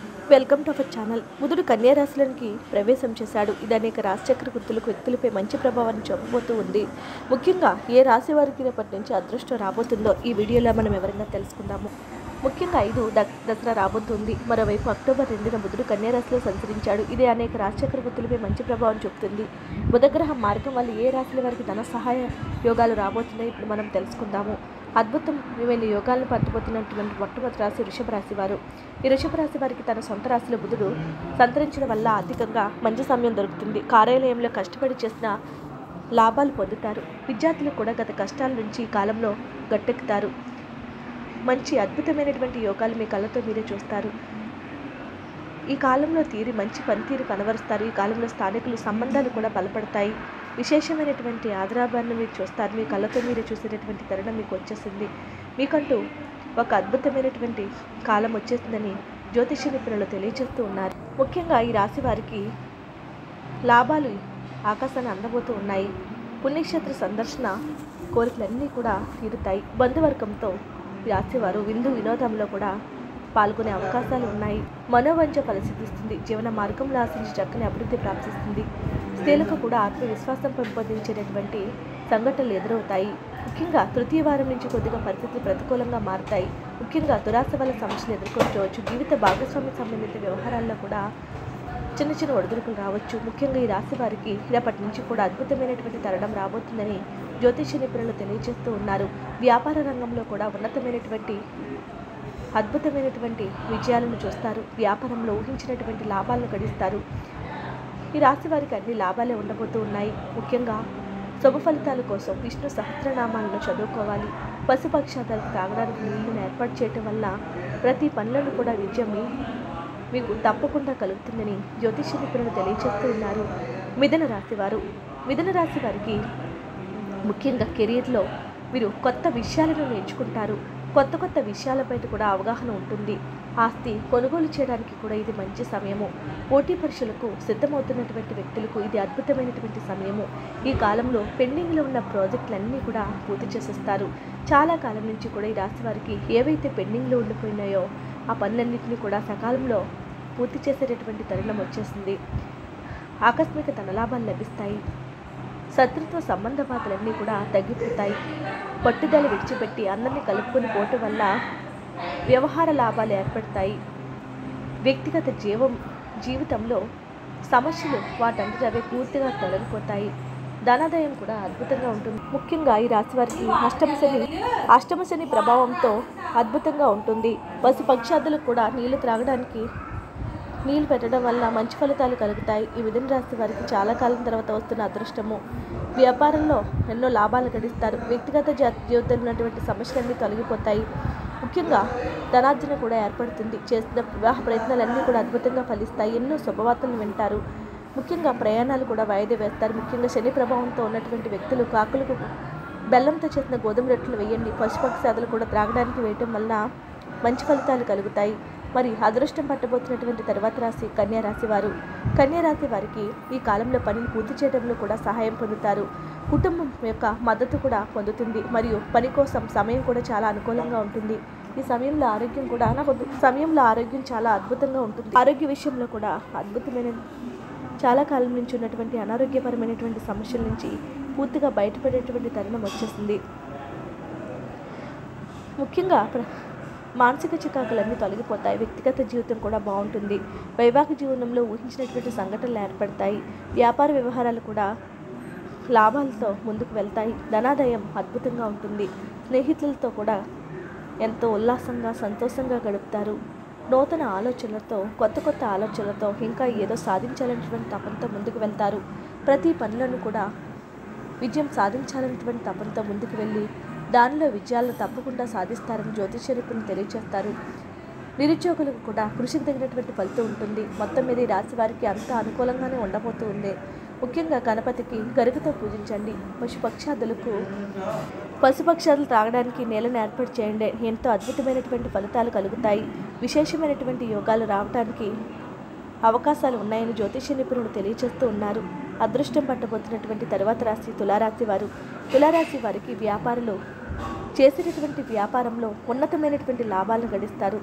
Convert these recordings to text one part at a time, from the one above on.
welcome to our channel బుధుడు కన్యా రాశిలోనికి ప్రవేశం చేశాడు ఇది అనేక రాశిచక్ర గుర్తులకు వ్యక్తులపై మంచి ప్రభావాన్ని చూపబోతూ ఉంది ముఖ్యంగా ఏ రాశి వారికి రేపటి నుంచి అదృష్టం రాబోతుందో ఈ వీడియోలో మనం వివరంగా తెలుసుకుందాము ముఖ్యంగా ఐదు ద దసరా రాబోతుంది మరోవైపు అక్టోబర్ రెండున బుధుడు కన్యా రాశిలో సంచరించాడు ఇది అనేక రాశిచక్ర గుర్తులపై మంచి ప్రభావం చూపుతుంది బుధగ్రహం మార్గం వల్ల ఏ రాశుల వారికి ధన సహాయ యోగాలు రాబోతున్నాయో ఇప్పుడు మనం తెలుసుకుందాము అద్భుతమైన యోగాలను పట్టుబోతున్నటువంటి మొట్టమొదటి రాశి వృషభ రాశి వారు ఈ వృషభ రాశి వారికి తన సొంత రాశిలో బుధుడు సంతరించడం వల్ల అధికంగా మంచి సమయం దొరుకుతుంది కార్యాలయంలో కష్టపడి చేసిన లాభాలు పొందుతారు విద్యార్థులు కూడా గత కష్టాల నుంచి ఈ కాలంలో గట్టెక్కుతారు మంచి అద్భుతమైనటువంటి యోగాలు మీ కళ్ళతో మీరే చూస్తారు ఈ కాలంలో తీరి మంచి పనితీరు కనబరుస్తారు ఈ కాలంలో స్థానికులు సంబంధాలు కూడా బలపడతాయి విశేషమైనటువంటి ఆదరాభాన్ని మీరు చూస్తారు మీ కళ్ళతో మీరే చూసేటటువంటి తరుణం మీకు వచ్చేసింది మీకంటూ ఒక అద్భుతమైనటువంటి కాలం వచ్చేసిందని జ్యోతిష నిపుణులు తెలియజేస్తూ ఉన్నారు ముఖ్యంగా ఈ రాశి వారికి లాభాలు ఆకాశాన్ని అందబోతూ ఉన్నాయి పుణ్యక్షేత్ర సందర్శన కోరికలన్నీ కూడా తీరుతాయి బంధువర్గంతో ఈ రాశివారు విందు వినోదంలో కూడా పాల్గొనే అవకాశాలు ఉన్నాయి మనోవంచ ఫలసిద్ధిస్తుంది జీవన మార్గంలో ఆశించి చక్కని అభివృద్ధి ప్రాప్తిస్తుంది స్త్రీలకు కూడా ఆత్మవిశ్వాసం పెంపొందించేటటువంటి సంఘటనలు ఎదురవుతాయి ముఖ్యంగా తృతీయ వారం నుంచి కొద్దిగా పరిస్థితులు ప్రతికూలంగా మారుతాయి ముఖ్యంగా దురాశ వల్ల సమస్యలు ఎదుర్కోవచ్చు జీవిత భాగస్వామ్య సంబంధిత వ్యవహారాల్లో కూడా చిన్న చిన్న ఒడిదుడుకులు రావచ్చు ముఖ్యంగా ఈ రాశి వారికి రేపటి నుంచి కూడా అద్భుతమైనటువంటి తరుణం రాబోతుందని జ్యోతిష నిపుణులు తెలియజేస్తూ ఉన్నారు వ్యాపార రంగంలో కూడా ఉన్నతమైనటువంటి అద్భుతమైనటువంటి విజయాలను చూస్తారు వ్యాపారంలో ఊహించినటువంటి లాభాలను గడిస్తారు ఈ రాశి వారికి అన్ని లాభాలే ఉండబోతూ ఉన్నాయి ముఖ్యంగా శుభ ఫలితాల కోసం విష్ణు సహస్రనామాలను చదువుకోవాలి పశుపక్షాదాలకు తాగడానికి నీళ్లను ఏర్పాటు చేయటం వల్ల ప్రతి పనులను కూడా విజయం మీకు తప్పకుండా కలుగుతుందని జ్యోతిష నిపుణులు తెలియజేస్తూ ఉన్నారు మిథున రాశి వారు మిథున రాశి వారికి ముఖ్యంగా కెరీర్లో మీరు కొత్త విషయాలను నేర్చుకుంటారు కొత్త కొత్త విషయాలపై కూడా అవగాహన ఉంటుంది ఆస్తి కొనుగోలు చేయడానికి కూడా ఇది మంచి సమయము పోటీ పరీక్షలకు సిద్ధమవుతున్నటువంటి వ్యక్తులకు ఇది అద్భుతమైనటువంటి సమయము ఈ కాలంలో పెండింగ్లో ఉన్న ప్రాజెక్టులన్నీ కూడా పూర్తి చేసేస్తారు చాలా కాలం నుంచి కూడా ఈ రాశి వారికి ఏవైతే పెండింగ్లో ఉండిపోయినాయో ఆ పనులన్నింటినీ కూడా సకాలంలో పూర్తి చేసేటటువంటి తరుణం వచ్చేసింది ఆకస్మిక ధనలాభాలు లభిస్తాయి శత్రుత్వ సంబంధ బాధలన్నీ కూడా తగ్గిపోతాయి పట్టుదల విడిచిపెట్టి అందరినీ కలుపుకొని పోవటం వల్ల వ్యవహార లాభాలు ఏర్పడతాయి వ్యక్తిగత జీవం జీవితంలో సమస్యలు వాటంతట అవే పూర్తిగా తొలగిపోతాయి ధనాదాయం కూడా అద్భుతంగా ఉంటుంది ముఖ్యంగా ఈ రాశి వారికి అష్టమ శని అష్టమ శని ప్రభావంతో అద్భుతంగా ఉంటుంది పశు పక్షాదులకు కూడా నీళ్లు త్రాగడానికి నీళ్ళు పెట్టడం వల్ల మంచి ఫలితాలు కలుగుతాయి ఈ మిథున రాశి వారికి చాలా కాలం తర్వాత వస్తున్న అదృష్టము వ్యాపారంలో ఎన్నో లాభాలు గడిస్తారు వ్యక్తిగత జా- జీవితంలో ఉన్నటువంటి సమస్యలన్నీ తొలగిపోతాయి ముఖ్యంగా ధనార్జన కూడా ఏర్పడుతుంది చేసిన వివాహ ప్రయత్నాలన్నీ కూడా అద్భుతంగా ఫలిస్తాయి ఎన్నో శుభవార్తలు వింటారు ముఖ్యంగా ప్రయాణాలు కూడా వాయిదా వేస్తారు ముఖ్యంగా శని ప్రభావంతో ఉన్నటువంటి వ్యక్తులు కాకులకు బెల్లంతో చేసిన గోధుమ రొట్టెలు వేయండి పశుపక్షాదులు కూడా త్రాగడానికి వేయటం వల్ల మంచి ఫలితాలు కలుగుతాయి మరి అదృష్టం పట్టబోతున్నటువంటి తర్వాత రాశి కన్యా రాశి వారు కన్యా రాశి వారికి ఈ కాలంలో పనిని పూర్తి చేయడంలో కూడా సహాయం పొందుతారు కుటుంబం యొక్క మద్దతు కూడా పొందుతుంది మరియు పని కోసం సమయం కూడా చాలా అనుకూలంగా ఉంటుంది ఈ సమయంలో ఆరోగ్యం కూడా నాకు సమయంలో ఆరోగ్యం చాలా అద్భుతంగా ఉంటుంది ఆరోగ్య విషయంలో కూడా అద్భుతమైన చాలా కాలం నుంచి ఉన్నటువంటి అనారోగ్యపరమైనటువంటి సమస్యల నుంచి పూర్తిగా బయటపడేటువంటి తరుణం వచ్చేసింది ముఖ్యంగా ప్ర- మానసిక చికాకులన్నీ తొలగిపోతాయి వ్యక్తిగత జీవితం కూడా బాగుంటుంది వైవాహిక జీవనంలో ఊహించినటువంటి సంఘటనలు ఏర్పడతాయి వ్యాపార వ్యవహారాలు కూడా లాభాలతో ముందుకు వెళ్తాయి ధనాదాయం అద్భుతంగా ఉంటుంది స్నేహితులతో కూడా ఎంతో ఉల్లాసంగా సంతోషంగా గడుపుతారు నూతన ఆలోచనలతో కొత్త కొత్త ఆలోచనలతో ఇంకా ఏదో సాధించాలనేటువంటి తపనతో ముందుకు వెళ్తారు ప్రతి పనులను కూడా విజయం సాధించాలనేటువంటి తపనతో ముందుకు వెళ్ళి దానిలో విజయాలను తప్పకుండా సాధిస్తారని జ్యోతిష నిపుణులు తెలియజేస్తారు నిరుద్యోగులకు కూడా కృషికి తగినటువంటి ఫలితం ఉంటుంది మొత్తం మీద ఈ రాశి వారికి అంతా అనుకూలంగానే ఉండబోతూ ఉంది ముఖ్యంగా గణపతికి గరుకుతో పూజించండి పశుపక్షాదులకు పశుపక్షాదులు త్రాగడానికి నేలను ఏర్పాటు చేయండి ఎంతో అద్భుతమైనటువంటి ఫలితాలు కలుగుతాయి విశేషమైనటువంటి యోగాలు రావడానికి అవకాశాలు ఉన్నాయని జ్యోతిష నిపుణులు తెలియజేస్తూ ఉన్నారు అదృష్టం పట్టబోతున్నటువంటి తర్వాత రాశి తులారాశి వారు తులారాశి వారికి వ్యాపారులు చేసేటటువంటి వ్యాపారంలో ఉన్నతమైనటువంటి లాభాలను గడిస్తారు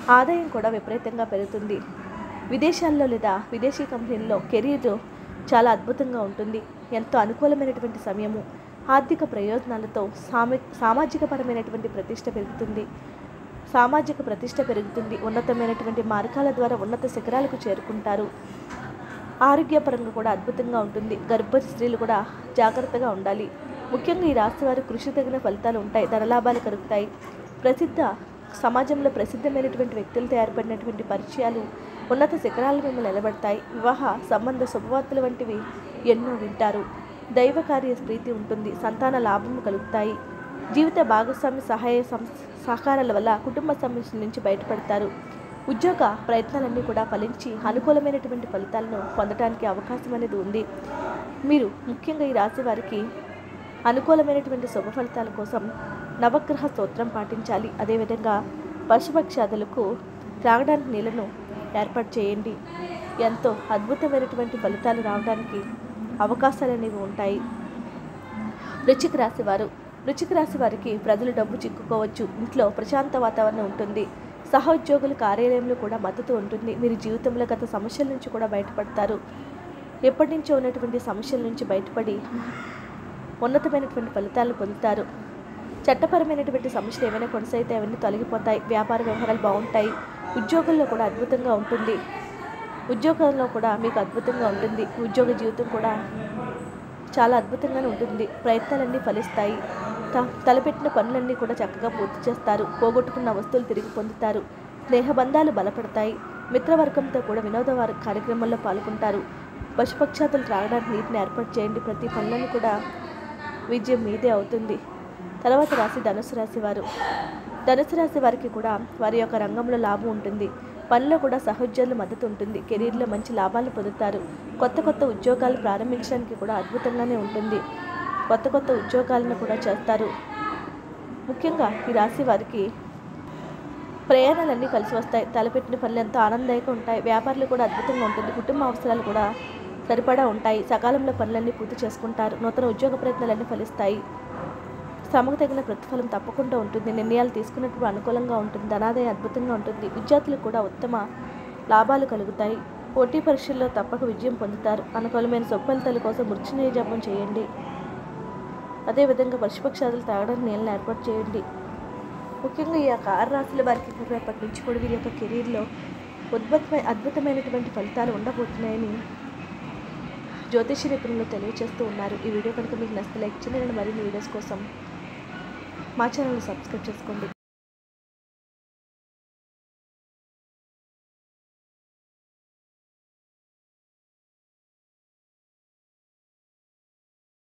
ఆదాయం కూడా విపరీతంగా పెరుగుతుంది విదేశాల్లో లేదా విదేశీ కంపెనీల్లో కెరీర్ చాలా అద్భుతంగా ఉంటుంది ఎంతో అనుకూలమైనటువంటి సమయము ఆర్థిక ప్రయోజనాలతో సామి సామాజికపరమైనటువంటి ప్రతిష్ట పెరుగుతుంది సామాజిక ప్రతిష్ట పెరుగుతుంది ఉన్నతమైనటువంటి మార్గాల ద్వారా ఉన్నత శిఖరాలకు చేరుకుంటారు ఆరోగ్యపరంగా కూడా అద్భుతంగా ఉంటుంది గర్భవతి స్త్రీలు కూడా జాగ్రత్తగా ఉండాలి ముఖ్యంగా ఈ రాశి వారి కృషి తగిన ఫలితాలు ఉంటాయి ధనలాభాలు కలుగుతాయి ప్రసిద్ధ సమాజంలో ప్రసిద్ధమైనటువంటి వ్యక్తులతో ఏర్పడినటువంటి పరిచయాలు ఉన్నత శిఖరాలు మిమ్మల్ని నిలబడతాయి వివాహ సంబంధ శుభవార్తలు వంటివి ఎన్నో వింటారు దైవ కార్య ప్రీతి ఉంటుంది సంతాన లాభము కలుగుతాయి జీవిత భాగస్వామి సహాయ సం- సహకారాల వల్ల కుటుంబ సమస్యల నుంచి బయటపడతారు ఉద్యోగ ప్రయత్నాలన్నీ కూడా ఫలించి అనుకూలమైనటువంటి ఫలితాలను పొందడానికి అవకాశం అనేది ఉంది మీరు ముఖ్యంగా ఈ రాశి వారికి అనుకూలమైనటువంటి శుభ ఫలితాల కోసం నవగ్రహ స్తోత్రం పాటించాలి అదేవిధంగా పశుపక్షాదులకు త్రాగడానికి నీళ్లను ఏర్పాటు చేయండి ఎంతో అద్భుతమైనటువంటి ఫలితాలు రావడానికి అవకాశాలు అనేవి ఉంటాయి వృచ్చిక రాశి వారు వృచ్చిక రాశి వారికి ప్రజలు డబ్బు చిక్కుకోవచ్చు ఇంట్లో ప్రశాంత వాతావరణం ఉంటుంది సహోద్యోగుల కార్యాలయంలో కూడా మద్దతు ఉంటుంది మీరు జీవితంలో గత సమస్యల నుంచి కూడా బయటపడతారు ఎప్పటి నుంచో ఉన్నటువంటి సమస్యల నుంచి బయటపడి ఉన్నతమైనటువంటి ఫలితాలను పొందుతారు చట్టపరమైనటువంటి సమస్యలు ఏమైనా కొనసాగితే అవన్నీ తొలగిపోతాయి వ్యాపార వ్యవహారాలు బాగుంటాయి ఉద్యోగంలో కూడా అద్భుతంగా ఉంటుంది ఉద్యోగంలో కూడా మీకు అద్భుతంగా ఉంటుంది ఉద్యోగ జీవితం కూడా చాలా అద్భుతంగానే ఉంటుంది ప్రయత్నాలన్నీ ఫలిస్తాయి త- తలపెట్టిన పనులన్నీ కూడా చక్కగా పూర్తి చేస్తారు పోగొట్టుకున్న వస్తువులు తిరిగి పొందుతారు స్నేహబంధాలు బలపడతాయి మిత్రవర్గంతో కూడా వినోద వార- కార్యక్రమాల్లో పాల్గొంటారు పశుపక్షాతులు త్రాగడానికి నీటిని ఏర్పాటు చేయండి ప్రతి పనులను కూడా విజయం మీదే అవుతుంది తర్వాత రాశి ధనుసు రాశి వారు ధనుసు రాశి వారికి కూడా వారి యొక్క రంగంలో లాభం ఉంటుంది పనిలో కూడా సహోద్యోగుల మద్దతు ఉంటుంది కెరీర్లో మంచి లాభాలు పొందుతారు కొత్త కొత్త ఉద్యోగాలు ప్రారంభించడానికి కూడా అద్భుతంగానే ఉంటుంది కొత్త కొత్త ఉద్యోగాలను కూడా చేస్తారు ముఖ్యంగా ఈ రాశి వారికి ప్రయాణాలన్నీ కలిసి వస్తాయి తలపెట్టిన పనులు ఎంతో ఆనందదాయకంగా ఉంటాయి వ్యాపారాలు కూడా అద్భుతంగా ఉంటుంది కుటుంబ అవసరాలు కూడా సరిపడా ఉంటాయి సకాలంలో పనులన్నీ పూర్తి చేసుకుంటారు నూతన ఉద్యోగ ప్రయత్నాలన్నీ ఫలిస్తాయి శ్రమకు తగిన ప్రతిఫలం తప్పకుండా ఉంటుంది నిర్ణయాలు తీసుకున్నప్పుడు అనుకూలంగా ఉంటుంది ధనాదాయం అద్భుతంగా ఉంటుంది విద్యార్థులకు కూడా ఉత్తమ లాభాలు కలుగుతాయి పోటీ పరీక్షల్లో తప్పక విజయం పొందుతారు అనుకూలమైన సొప్పలితాల కోసం మృత్యుంజయ జపం చేయండి అదేవిధంగా పశుపక్షాదులు తాగడానికి నీళ్ళని ఏర్పాటు చేయండి ముఖ్యంగా ఈ యొక్క ఆరు రాశుల వారికి కూడా రేపటి నుంచి కూడా వీరి యొక్క కెరీర్లో ఉద్భుతమైన అద్భుతమైనటువంటి ఫలితాలు ఉండబోతున్నాయని జ్యోతిష నిపుణులు తెలియజేస్తూ ఉన్నారు ఈ వీడియో కనుక మీకు నచ్చితే లైక్ చేయండి మరిన్ని వీడియోస్ కోసం మా ఛానల్ని సబ్స్క్రైబ్ చేసుకోండి